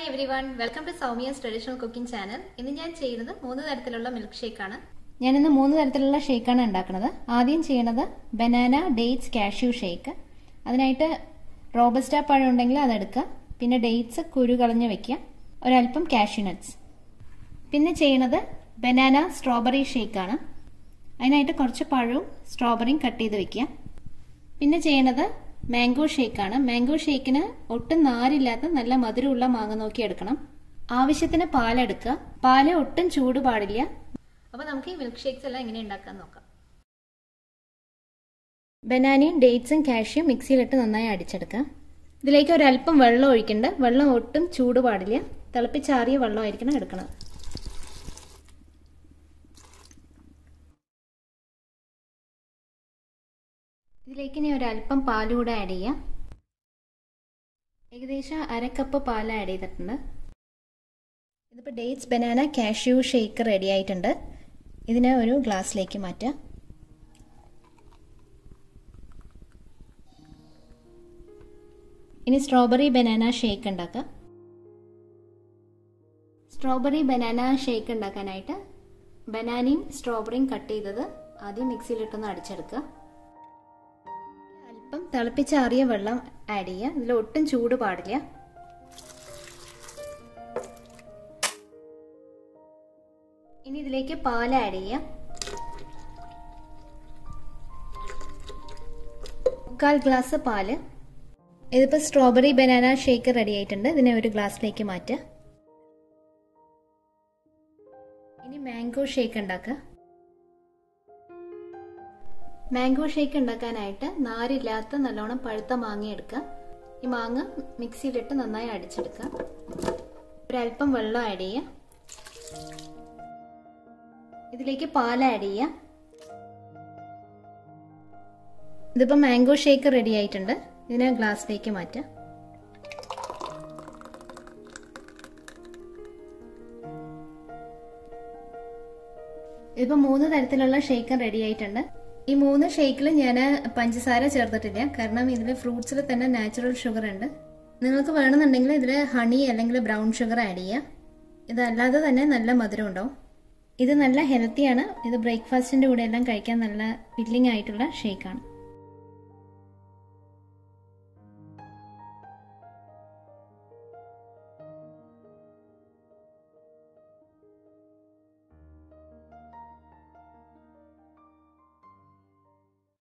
every everyone welcome to Soumya's traditional cooking channel ഇന്ന് ഞാൻ ചെയ്യുന്നത് മൂന്ന് തരത്തിലുള്ള മിൽക്ക് ഷേക്കാണ് ഞാനിന്ന് മൂന്ന് തരത്തിലുള്ള ഷേക്കാണ് ഉണ്ടാക്കുന്നത് ആദ്യം ചെയ്യണത് ബനാന ഡേറ്റ്സ് കാഷ്യൂ ഷേക്ക് അതിനായിട്ട് റോബസ്റ്റ പഴം ഉണ്ടെങ്കിൽ അതെടുക്കുക പിന്നെ ഡേറ്റ്സ് കുരു കളഞ്ഞ് വെക്കുക ഒരല്പം കാഷ്യൂ നട്ട്സ് പിന്നെ ചെയ്യണത് ബനാന സ്ട്രോബെറി ഷേക്കാണ് അതിനായിട്ട് കുറച്ച് പഴവും സ്ട്രോബെറിയും കട്ട് ചെയ്ത് വെക്കുക പിന്നെ ചെയ്യണത് മാംഗോ ഷേക്കാണ് മാംഗോ ഷേക്കിന് ഒട്ടും നാരില്ലാത്ത നല്ല മധുരമുള്ള മാങ്ങ നോക്കി എടുക്കണം ആവശ്യത്തിന് പാലെടുക്കുക പാല് ഒട്ടും ചൂട് പാടില്ല അപ്പോൾ നമുക്ക് ഈ മിൽക്ക് ഷേക്സ് എല്ലാം എങ്ങനെ ഉണ്ടാക്കാൻ നോക്കാം ബനാനയും ഡേറ്റ്സും കാഷ്യും മിക്സിയിലിട്ട് നന്നായി അടിച്ചെടുക്കാം ഇതിലേക്ക് ഒരല്പം വെള്ളം ഒഴിക്കണ്ട വെള്ളം ഒട്ടും ചൂട് പാടില്ല തിളപ്പിച്ചാറിയ വെള്ളമായിരിക്കണം എടുക്കണം ഇതിലേക്ക് ഇനി ഒരല്പം പാൽ കൂടെ ആഡ് ചെയ്യാം ഏകദേശം അരക്കപ്പ് പാൽ ആഡ് ചെയ്തിട്ടുണ്ട് ഇതിപ്പോൾ dates banana cashew shake ready ആയിട്ടുണ്ട് ഇതിനെ ഒരു ഗ്ലാസ്സിലേക്ക് മാറ്റാം ഇനി സ്ട്രോബെറി ബനാന ഷേക്ക് ഉണ്ടാക്കാം സ്ട്രോബെറി ബനാന ഷേക്ക് ഉണ്ടാക്കാനായിട്ട് ബനാനയും സ്ട്രോബെറിയും കട്ട് ചെയ്തത് ആദ്യം മിക്സിയിലിട്ടൊന്ന് അടിച്ചെടുക്കുക അല്പം തിളപ്പിച്ചാറിയ വെള്ളം ആഡ് ചെയ്യുക ഇതിൽ ഒട്ടും ചൂട് പാടില്ല ഇനി ഇതിലേക്ക് പാൽ ആഡ് ചെയ്യാം മുക്കാൽ ഗ്ലാസ് പാല് ഇതിപ്പോൾ സ്ട്രോബെറി ബനാന ഷേക്ക് റെഡി ആയിട്ടുണ്ട് ഇതിനെ ഒരു ഗ്ലാസ്സിലേക്ക് മാറ്റുക ഇനി മാംഗോ ഷേക്ക് ഉണ്ടാക്കുക മാംഗോ ഷേക്ക് ഉണ്ടാക്കാനായിട്ട് നാരില്ലാത്ത നല്ലോണം പഴുത്ത മാങ്ങ എടുക്കുക ഈ മാങ്ങ മിക്സിയിലിട്ട് നന്നായി അടിച്ചെടുക്കുക ഒരല്പം വെള്ളം ആഡ് ചെയ്യുക ഇതിലേക്ക് പാൽ ആഡ് ചെയ്യുക ഇതിപ്പോൾ മാംഗോ ഷേക്ക് റെഡി ആയിട്ടുണ്ട് ഇതിനെ ഗ്ലാസ്സിലേക്ക് മാറ്റാം ഇതിപ്പോൾ മൂന്ന് തരത്തിലുള്ള ഷേക്ക് റെഡി ആയിട്ടുണ്ട് ഈ മൂന്ന് ഷേക്കിൽ ഞാൻ പഞ്ചസാര ചേർത്തിട്ടില്ല കാരണം ഇതിൽ ഫ്രൂട്ട്സിൽ തന്നെ നാച്ചുറൽ ഷുഗർ ഉണ്ട് നിങ്ങൾക്ക് വേണമെന്നുണ്ടെങ്കിൽ ഇതിൽ ഹണി അല്ലെങ്കിൽ ബ്രൗൺ ഷുഗർ ആഡ് ചെയ്യുക ഇതല്ലാതെ തന്നെ നല്ല മധുരം ഉണ്ടാവും ഇത് നല്ല ഹെൽത്തിയാണ് ഇത് ബ്രേക്ക്ഫാസ്റ്റിൻ്റെ കൂടെ എല്ലാം കഴിക്കാൻ നല്ല ഫില്ലിംഗ് ആയിട്ടുള്ള ഷേക്കാണ്